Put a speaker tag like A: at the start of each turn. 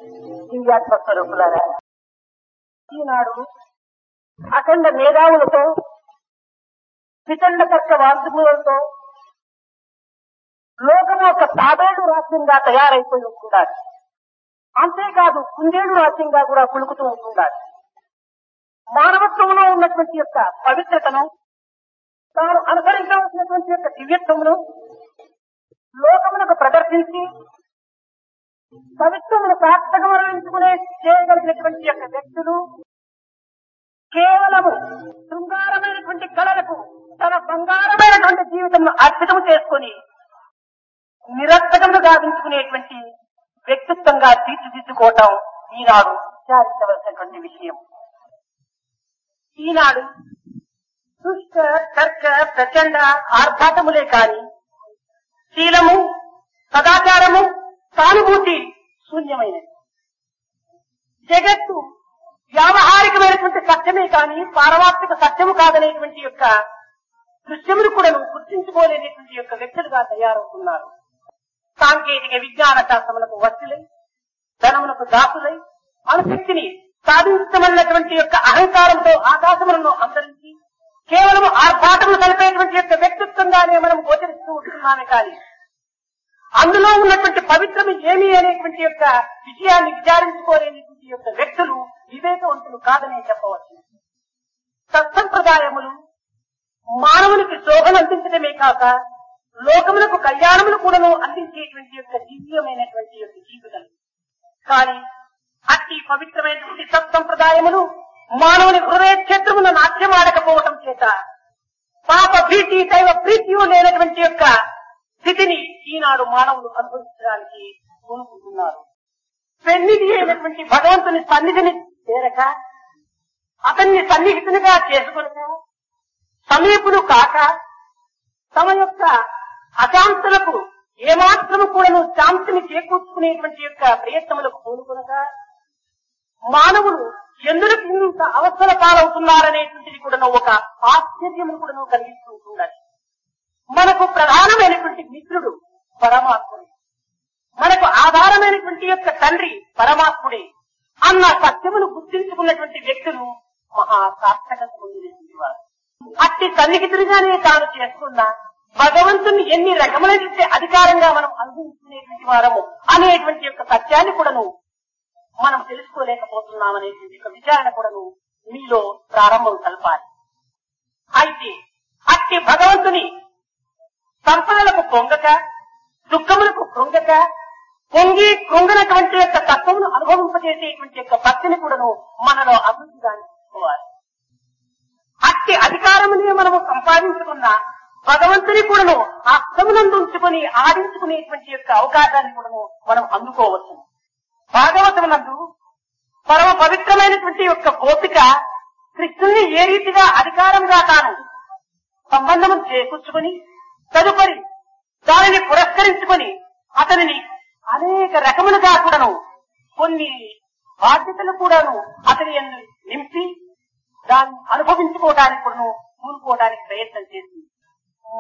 A: దివ్యాత్మ స్వరూపులారా ఈనాడు అఖండ మేధావులతో వితండ తర్క వాంతుములతో లోకం ఒక తాబేడు రాజ్యంగా తయారైపోయి ఉంటున్నారు అంతేకాదు కుందేడు రాజ్యంగా కూడా పులుకుతూ ఉంటున్నారు మానవత్వంలో ఉన్నటువంటి యొక్క పవిత్రతను తాను అనుసరించవలసినటువంటి యొక్క దివ్యత్వమును లోకమునకు ప్రదర్శించి పవిత్రమును సార్థకమరించుకునే చేయగలిగినటువంటి యొక్క వ్యక్తులు కేవలము శృంగారమైనటువంటి కళలకు తన బంగారమైనటువంటి జీవితంను అర్పితం చేసుకుని నిరర్థకమును గావించుకునేటువంటి వ్యక్తిత్వంగా తీర్చిదిద్దుకోవటం ఈనాడు విచారించవలసినటువంటి విషయం ఈనాడు దుష్ట తర్క ప్రచండ ఆర్భాటములే కాని శీలము సదాచారము సానుభూతి శూన్యమైనది జగత్తు వ్యావహారికమైనటువంటి సత్యమే కాని పారమార్థిక సత్యము కాదనేటువంటి యొక్క దృశ్యమును కూడా గుర్తించుకోలేనటువంటి యొక్క వ్యక్తులుగా తయారవుతున్నారు సాంకేతిక విజ్ఞాన శాస్త్రములకు వస్తులై ధనమునకు దాసులై అనుశక్తిని సాధించమన్నటువంటి యొక్క అహంకారంతో ఆకాశములను అంతరించి కేవలం ఆర్భాటములు కలిపేటువంటి యొక్క వ్యక్తిత్వంగానే మనం గోచరిస్తూ ఉంటున్నామే కానీ అందులో ఉన్నటువంటి పవిత్రము ఏమి అనేటువంటి యొక్క విషయాన్ని విచారించుకోలేనటువంటి యొక్క వ్యక్తులు వివేకవంతులు కాదనే చెప్పవచ్చు సత్సంప్రదాయములు మానవునికి శోభను అందించడమే కాక లోకములకు కళ్యాణములు కూడాను అందించేటువంటి యొక్క దివ్యమైనటువంటి యొక్క జీవితం కానీ అట్టి పవిత్రమైనటువంటి సత్సంప్రదాయములు మానవుని హృదయ క్షేత్రమున నాట్యమాడకపోవటం చేత పాప భీతి దైవ ప్రీతియు లేనటువంటి యొక్క స్థితిని ఈనాడు మానవులు అనుభవించడానికి కోరుకుంటున్నారు పెన్నిధి అయినటువంటి భగవంతుని సన్నిధిని చేరక అతన్ని సన్నిహితునిగా చేసుకొనక సమీపుడు కాక తమ యొక్క అశాంతులకు ఏమాత్రము కూడాను శాంతిని చేకూర్చుకునేటువంటి యొక్క ప్రయత్నములకు పూనుకొనక మానవులు ఎందుకు ఇంత అవసర పాలవుతున్నారనేటువంటిది కూడా ఒక ఆశ్చర్యమును కూడా కలిగిస్తూ ఉండాలి మనకు ప్రధానమైనటువంటి మిత్రుడు పరమాత్ముడు మనకు ఆధారమైనటువంటి యొక్క తండ్రి పరమాత్ముడే అన్న సత్యమును గుర్తించుకున్నటువంటి వ్యక్తులు మహా సార్థకత పొందినటువంటి వారు అట్టి సన్నిహితుడిగానే తాను చేసుకున్న భగవంతుని ఎన్ని రకములైనటువంటి అధికారంగా మనం అనుభవించుకునేటువంటి వారము అనేటువంటి యొక్క సత్యాన్ని కూడాను మనం తెలుసుకోలేకపోతున్నాం అనేటువంటి ఒక విచారణ కూడాను మీలో ప్రారంభం కలపాలి అయితే అట్టి భగవంతుని సంపదలకు పొంగక దుఃఖములకు కృంగక పొంగి కృంగనటువంటి యొక్క తత్వమును అనుభవింపజేసేటువంటి యొక్క భక్తిని కూడాను మనలో అభివృద్ధిగా తీసుకోవాలి అట్టి అధికారమునే మనము సంపాదించుకున్న భగవంతుని కూడాను అర్థమునందు ఉంచుకొని ఆడించుకునేటువంటి యొక్క అవకాశాన్ని కూడాను మనం అందుకోవచ్చు భాగవతమునందు పరమ పవిత్రమైనటువంటి యొక్క గోపిక కృష్ణుని ఏ రీతిగా అధికారంగా తాను సంబంధం చేకూర్చుకుని తదుపరి దానిని పురస్కరించుకొని అతనిని అనేక రకములుగా కూడాను కొన్ని బాధ్యతలు కూడాను అతని యందు నింపి దాన్ని అనుభవించుకోవడానికి కూడాను కూనుకోవడానికి ప్రయత్నం చేసింది